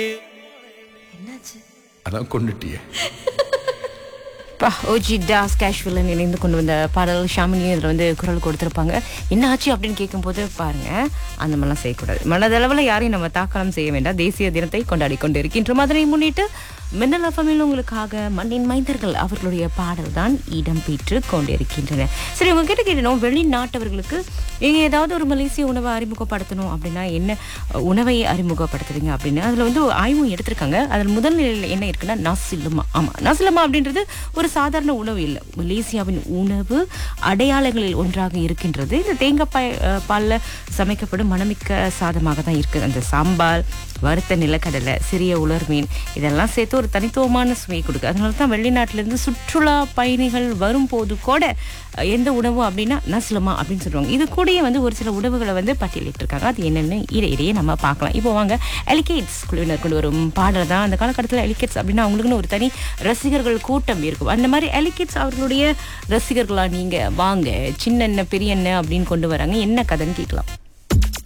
என்னாச்சு அதான் கொண்டுட்டியே பா ஓஜி டாஸ் கேஷுவலன் இணைந்து கொண்டு வந்த பாடல் ஷாமினியும் இதில் வந்து குரல் கொடுத்துருப்பாங்க என்ன ஆச்சு அப்படின்னு கேட்கும்போது பாருங்க அந்த மாதிரிலாம் செய்யக்கூடாது மனதளவில் யாரையும் நம்ம தாக்கலம் செய்ய வேண்டாம் தேசிய தினத்தை கொண்டாடி கொண்டு இருக்கின்றோம் அதனை முன்னிட்டு மின்னல் எஃப்எம்மில் உங்களுக்காக மண்ணின் மைந்தர்கள் அவர்களுடைய பாடல் தான் இடம்பெற்று கொண்டிருக்கின்றன சரி உங்ககிட்ட கேட்டணும் வெளிநாட்டவர்களுக்கு நீங்க ஏதாவது ஒரு மலேசிய உணவை அறிமுகப்படுத்தணும் அப்படின்னா என்ன அஹ், உணவை அறிமுகப்படுத்துறீங்க அப்படின்னு அதில் வந்து ஒரு ஆய்வும் எடுத்திருக்காங்க அதில் முதல் நிலையில் என்ன இருக்குன்னா நசிலுமா ஆமாம் நசிலுமா அப்படின்றது ஒரு சாதாரண உணவு இல்லை மலேசியாவின் உணவு அடையாளங்களில் ஒன்றாக இருக்கின்றது இது தேங்காய் பாய் அஹ், பால்ல சமைக்கப்படும் மணமிக்க சாதமாக தான் இருக்குது அந்த சாம்பார் வறுத்த நிலக்கடலை சிறிய உலர் மீன் இதெல்லாம் சேர்த்து ஒரு தனித்துவமான சுவையை கொடுக்கு அதனால தான் வெளிநாட்டிலேருந்து சுற்றுலா பயணிகள் வரும்போது கூட அஹ், எந்த உணவு அப்படின்னா நஸ்லமா அப்படின்னு சொல்லுவாங்க இது கூடயே வந்து ஒரு சில உணவுகளை வந்து பட்டியலிட்டிருக்காங்க அது என்னென்னு இடையிடையே நம்ம பார்க்கலாம் இப்போ வாங்க எலிகேட்ஸ் குழுவினர் கொண்டு வரும் பாடல் தான் அந்த காலகட்டத்தில் எலிகேட்ஸ் அப்படின்னா அவங்களுக்குன்னு ஒரு தனி ரசிகர்கள் கூட்டம் இருக்கும் அந்த மாதிரி எலிகேட்ஸ் அவர்களுடைய ரசிகர்களா நீங்க வாங்க சின்ன பெரிய அப்படின்னு கொண்டு வராங்க என்ன கதைன்னு கேட்கலாம்